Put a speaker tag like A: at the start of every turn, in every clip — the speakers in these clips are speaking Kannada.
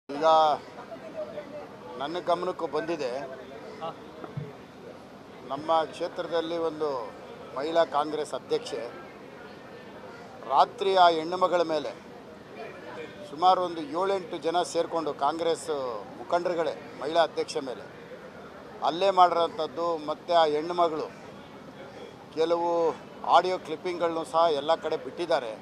A: ಈಗ ನನ್ನ ಗಮನಕ್ಕೂ ಬಂದಿದೆ ನಮ್ಮ ಕ್ಷೇತ್ರದಲ್ಲಿ ಒಂದು ಮಹಿಳಾ ಕಾಂಗ್ರೆಸ್ ಅಧ್ಯಕ್ಷೆ ರಾತ್ರಿ ಆ ಹೆಣ್ಣುಮಗಳ ಮೇಲೆ ಸುಮಾರು ಒಂದು ಏಳೆಂಟು ಜನ ಸೇರಿಕೊಂಡು ಕಾಂಗ್ರೆಸ್ ಮುಖಂಡರುಗಳೇ ಮಹಿಳಾ ಅಧ್ಯಕ್ಷೆ ಮೇಲೆ ಹಲ್ಲೆ ಮಾಡಿರೋಂಥದ್ದು ಮತ್ತು ಆ ಹೆಣ್ಣುಮಗಳು ಕೆಲವು ಆಡಿಯೋ ಕ್ಲಿಪ್ಪಿಂಗ್ಗಳನ್ನು ಸಹ ಎಲ್ಲ ಕಡೆ ಬಿಟ್ಟಿದ್ದಾರೆ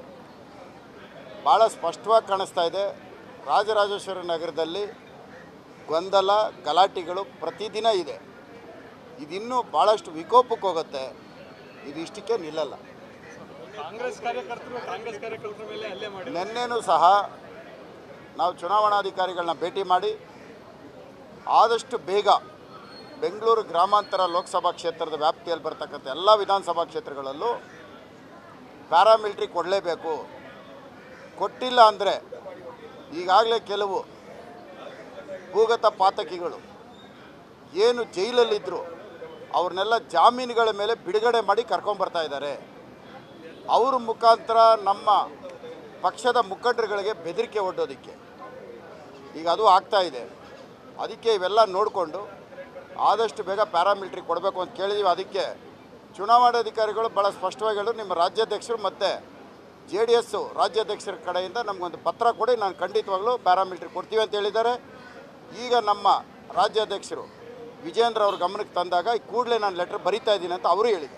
A: ಭಾಳ ಸ್ಪಷ್ಟವಾಗಿ ಕಾಣಿಸ್ತಾ ಇದೆ ರಾಜರಾಜೇಶ್ವರಿ ನಗರದಲ್ಲಿ ಗೊಂದಲ ಗಲಾಟೆಗಳು ಪ್ರತಿದಿನ ಇದೆ ಇದಿನ್ನೂ ಭಾಳಷ್ಟು ವಿಕೋಪಕ್ಕೆ ಹೋಗುತ್ತೆ ಇದು ಇಷ್ಟಕ್ಕೆ ನಿಲ್ಲಲ್ಲ
B: ಕಾಂಗ್ರೆಸ್ ಕಾರ್ಯಕರ್ತರು ಕಾಂಗ್ರೆಸ್ ಕಾರ್ಯಕರ್ತರ ಮೇಲೆ ಹಲ್ಲೆ ಮಾಡಿ
A: ನಿನ್ನೆನೂ ಸಹ ನಾವು ಚುನಾವಣಾಧಿಕಾರಿಗಳನ್ನ ಭೇಟಿ ಮಾಡಿ ಆದಷ್ಟು ಬೇಗ ಬೆಂಗಳೂರು ಗ್ರಾಮಾಂತರ ಲೋಕಸಭಾ ಕ್ಷೇತ್ರದ ವ್ಯಾಪ್ತಿಯಲ್ಲಿ ಬರ್ತಕ್ಕಂಥ ಎಲ್ಲ ವಿಧಾನಸಭಾ ಕ್ಷೇತ್ರಗಳಲ್ಲೂ ಪ್ಯಾರಾಮಿಲಿಟ್ರಿ ಕೊಡಲೇಬೇಕು ಕೊಟ್ಟಿಲ್ಲ ಅಂದರೆ ಈಗಾಗಲೇ ಕೆಲವು ಭೂಗತ ಪಾತಕಿಗಳು ಏನು ಜೈಲಲ್ಲಿದ್ದರು ಅವ್ರನ್ನೆಲ್ಲ ಜಾಮೀನುಗಳ ಮೇಲೆ ಬಿಡುಗಡೆ ಮಾಡಿ ಕರ್ಕೊಂಬರ್ತಾ ಇದ್ದಾರೆ ಅವ್ರ ಮುಖಾಂತರ ನಮ್ಮ ಪಕ್ಷದ ಮುಖಂಡರುಗಳಿಗೆ ಬೆದರಿಕೆ ಒಡ್ಡೋದಕ್ಕೆ ಈಗ ಅದು ಆಗ್ತಾ ಇದೆ ಅದಕ್ಕೆ ಇವೆಲ್ಲ ನೋಡಿಕೊಂಡು ಆದಷ್ಟು ಬೇಗ ಪ್ಯಾರಾಮಿಲಿಟ್ರಿ ಕೊಡಬೇಕು ಅಂತ ಕೇಳಿದೀವಿ ಅದಕ್ಕೆ ಚುನಾವಣಾಧಿಕಾರಿಗಳು ಭಾಳ ಸ್ಪಷ್ಟವಾಗಿ ಹೇಳಿದ್ರು ನಿಮ್ಮ ರಾಜ್ಯಾಧ್ಯಕ್ಷರು ಮತ್ತು ಜೆ ಡಿ ಎಸ್ಸು ರಾಜ್ಯಾಧ್ಯಕ್ಷರ ಕಡೆಯಿಂದ ನಮಗೊಂದು ಪತ್ರ ಕೊಡಿ ನಾನು ಖಂಡಿತವಾಗ್ಲೂ ಪ್ಯಾರಾಮಿಲಿಟ್ರಿ ಕೊಡ್ತೀವಿ ಅಂತ ಹೇಳಿದ್ದಾರೆ ಈಗ ನಮ್ಮ ರಾಜ್ಯಾಧ್ಯಕ್ಷರು ವಿಜೇಂದ್ರ ಅವ್ರ ಗಮನಕ್ಕೆ ತಂದಾಗ ಈ ಕೂಡಲೇ ನಾನು ಲೆಟ್ರ್ ಬರಿತಾ ಇದ್ದೀನಿ ಅಂತ ಅವರು ಹೇಳಿದ್ದಾರೆ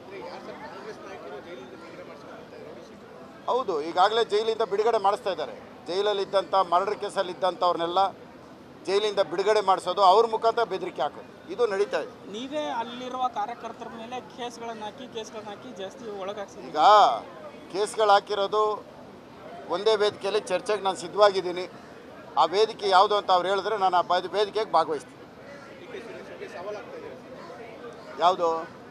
A: ಹೌದು ಈಗಾಗಲೇ ಜೈಲಿಂದ ಬಿಡುಗಡೆ ಮಾಡಿಸ್ತಾ ಇದ್ದಾರೆ ಜೈಲಲ್ಲಿ ಇದ್ದಂಥ ಮರ್ಡರ್ ಕೇಸಲ್ಲಿ ಇದ್ದಂಥವ್ರನ್ನೆಲ್ಲ ಜೈಲಿಂದ ಬಿಡುಗಡೆ ಮಾಡಿಸೋದು ಅವ್ರ ಮುಖಾಂತರ ಬೆದರಿಕೆ ಹಾಕೋದು ಇದು ನಡೀತಾ ಇದೆ
C: ನೀವೇ ಅಲ್ಲಿರುವ ಕಾರ್ಯಕರ್ತರ ಮೇಲೆ ಕೇಸ್ಗಳನ್ನ ಹಾಕಿ ಕೇಸ್ಗಳನ್ನ ಹಾಕಿ ಜಾಸ್ತಿ ಒಳಗಾಗ್ಸಿದ್ರಿ
A: ಈಗ ಕೇಸ್ಗಳು ಹಾಕಿರೋದು ಒಂದೇ ವೇದಿಕೆಯಲ್ಲಿ ಚರ್ಚೆಗೆ ನಾನು ಸಿದ್ಧವಾಗಿದ್ದೀನಿ ಆ ವೇದಿಕೆ ಯಾವುದು ಅಂತ ಅವ್ರು ಹೇಳಿದ್ರೆ ನಾನು ಆ ಬ- ವೇದಿಕೆಗೆ ಭಾಗವಹಿಸ್ತೀನಿ ಯಾವುದು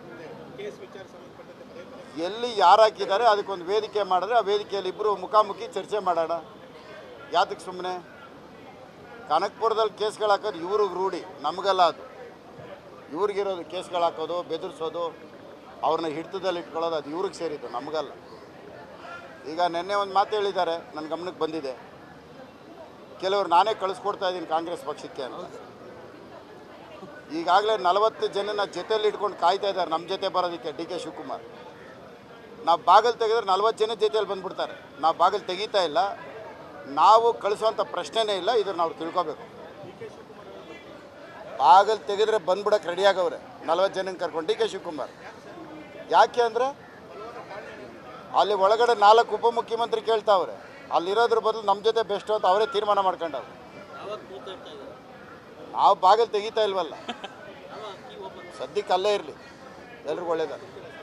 A: ಎಲ್ಲಿ ಯಾರು ಹಾಕಿದ್ದಾರೆ ಅದಕ್ಕೊಂದು ವೇದಿಕೆ ಮಾಡಿದ್ರೆ ಆ ವೇದಿಕೆಯಲ್ಲಿ ಇಬ್ಬರು ಮುಖಾಮುಖಿ ಚರ್ಚೆ ಮಾಡೋಣ ಯಾತಕ್ಕೆ ಸುಮ್ಮನೆ ಕನಕಪುರದಲ್ಲಿ ಕೇಸ್ಗಳು ಹಾಕೋದು ಇವ್ರಿಗೆ ರೂಢಿ ನಮಗಲ್ಲ ಅದು ಇವ್ರಿಗಿರೋದು ಕೇಸ್ಗಳು ಹಾಕೋದು ಬೆದರಿಸೋದು ಅವ್ರನ್ನ ಹಿಡಿತದಲ್ಲಿ ಇಟ್ಕೊಳ್ಳೋದು ಅದು ಇವ್ರಿಗೆ ಸೇರಿದ್ದು ನಮಗಲ್ಲ ಈಗ ನಿನ್ನೆ ಒಂದು ಮಾತು ಹೇಳಿದ್ದಾರೆ ನನ್ನ ಗಮನಕ್ಕೆ ಬಂದಿದೆ ಕೆಲವರು ನಾನೇ ಕಳಿಸ್ಕೊಡ್ತಾ ಇದ್ದೀನಿ ಕಾಂಗ್ರೆಸ್ ಪಕ್ಷಕ್ಕೆ ಅಂತ ಈಗಾಗಲೇ ನಲವತ್ತು ಜನನ ಜೊತೆಯಲ್ಲಿ ಇಟ್ಕೊಂಡು ಕಾಯ್ತಾ ಇದ್ದಾರೆ ನಮ್ಮ ಜೊತೆ ಬರೋದಕ್ಕೆ ಡಿ ಕೆ ಶಿವಕುಮಾರ್ ನಾವು ಬಾಗಿಲು ತೆಗೆದ್ರೆ ನಲ್ವತ್ತು ಜನ ಜೊತೆಯಲ್ಲಿ ಬಂದ್ಬಿಡ್ತಾರೆ ನಾವು ಬಾಗಿಲು ತೆಗಿತಾ ಇಲ್ಲ ನಾವು ಕಳಿಸುವಂಥ ಪ್ರಶ್ನೆನೇ ಇಲ್ಲ ಇದನ್ನು ನಾವು ತಿಳ್ಕೊಬೇಕು ಬಾಗಿಲು ತೆಗೆದ್ರೆ ಬಂದ್ಬಿಡಕ್ಕೆ ರೆಡಿ ಆಗವ್ರೆ ನಲ್ವತ್ತು ಜನನ ಕರ್ಕೊಂಡು ಡಿ ಕೆ ಶಿವಕುಮಾರ್ ಯಾಕೆ ಅಂದರೆ ಅಲ್ಲಿ ಒಳಗಡೆ ನಾಲ್ಕು ಉಪಮುಖ್ಯಮಂತ್ರಿ ಕೇಳ್ತಾವ್ರೆ ಅಲ್ಲಿರೋದ್ರ ಬದಲು ನಮ್ಮ ಜೊತೆ ಬೆಸ್ಟ್ ಅಂತ ಅವರೇ ತೀರ್ಮಾನ ಮಾಡ್ಕೊಂಡವ್ರೆ ನಾವು ಬಾಗಿಲು ತೆಗಿತಾ ಇಲ್ವಲ್ಲ ಸದ್ಯಕ್ಕೆ ಅಲ್ಲೇ ಇರಲಿ ಎಲ್ರಿಗೂ ಒಳ್ಳೇದಾಗ